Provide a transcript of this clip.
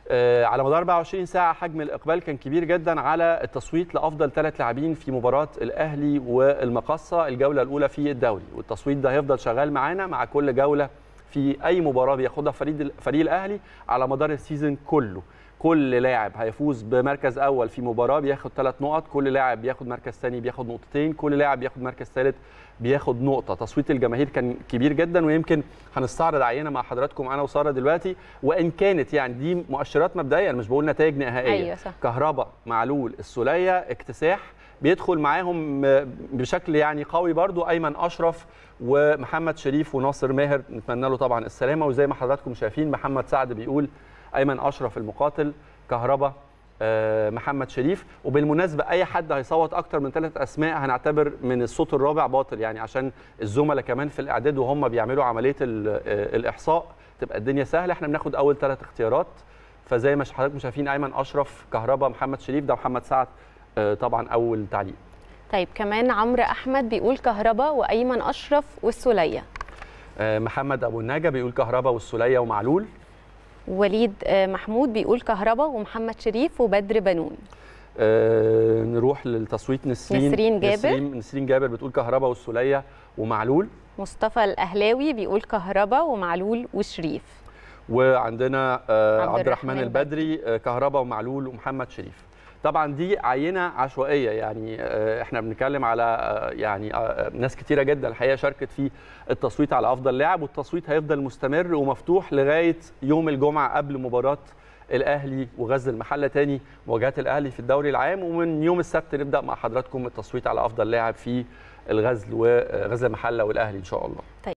آه، على مدار 24 ساعه حجم الاقبال كان كبير جدا على التصويت لافضل ثلاث لاعبين في مباراه الاهلي والمقصه الجوله الاولى في الدوري والتصويت ده هيفضل شغال معانا مع كل جوله في اي مباراه بياخدها فريق فريق الاهلي على مدار السيزون كله كل لاعب هيفوز بمركز اول في مباراه بياخد ثلاث نقط كل لاعب بياخد مركز ثاني بياخد نقطتين كل لاعب بياخد مركز ثالث بياخد نقطه تصويت الجماهير كان كبير جدا ويمكن هنستعرض عينه مع حضراتكم انا وساره دلوقتي وان كانت يعني دي مؤشرات مبدئيه أنا مش بقول نتائج نهائيه أيوة صح. كهرباء معلول السوليه اكتساح بيدخل معاهم بشكل يعني قوي برضو ايمن اشرف ومحمد شريف وناصر ماهر نتمنى له طبعا السلامه وزي ما حضراتكم شايفين محمد سعد بيقول ايمن اشرف المقاتل كهربا آه، محمد شريف وبالمناسبه اي حد هيصوت اكتر من ثلاث اسماء هنعتبر من الصوت الرابع باطل يعني عشان الزملاء كمان في الاعداد وهم بيعملوا عمليه ال- آه، الاحصاء تبقى الدنيا سهله احنا بناخد اول ثلاث اختيارات فزي ما حضراتكم شايفين ايمن اشرف كهربا محمد شريف ده محمد سعد آه، طبعا اول تعليق طيب كمان عمرو احمد بيقول كهربا وايمن اشرف والسوليه آه، محمد ابو النجا بيقول كهربا والسوليه ومعلول وليد آه، محمود بيقول كهربا ومحمد شريف وبدر بنون آه، نروح للتصويت نسرين نسرين جابر. نسرين, نسرين جابر بتقول كهربا والسوليه ومعلول مصطفى الاهلاوي بيقول كهربا ومعلول وشريف وعندنا آه، عبد عبد الرحمن الرحمن البدري آه، كهربا ومعلول ومحمد شريف طبعا دي عينه عشوائيه يعني آه، احنا بنتكلم على آه، يعني آه، ناس كتيره جدا الحقيقه شاركت في التصويت على افضل لاعب والتصويت هيفضل مستمر ومفتوح لغايه يوم الجمعه قبل مباراه الاهلي وغزل المحله تاني مواجهات الاهلي في الدوري العام ومن يوم السبت نبدا مع حضراتكم التصويت على افضل لاعب في الغزل وغزل المحله والاهلي ان شاء الله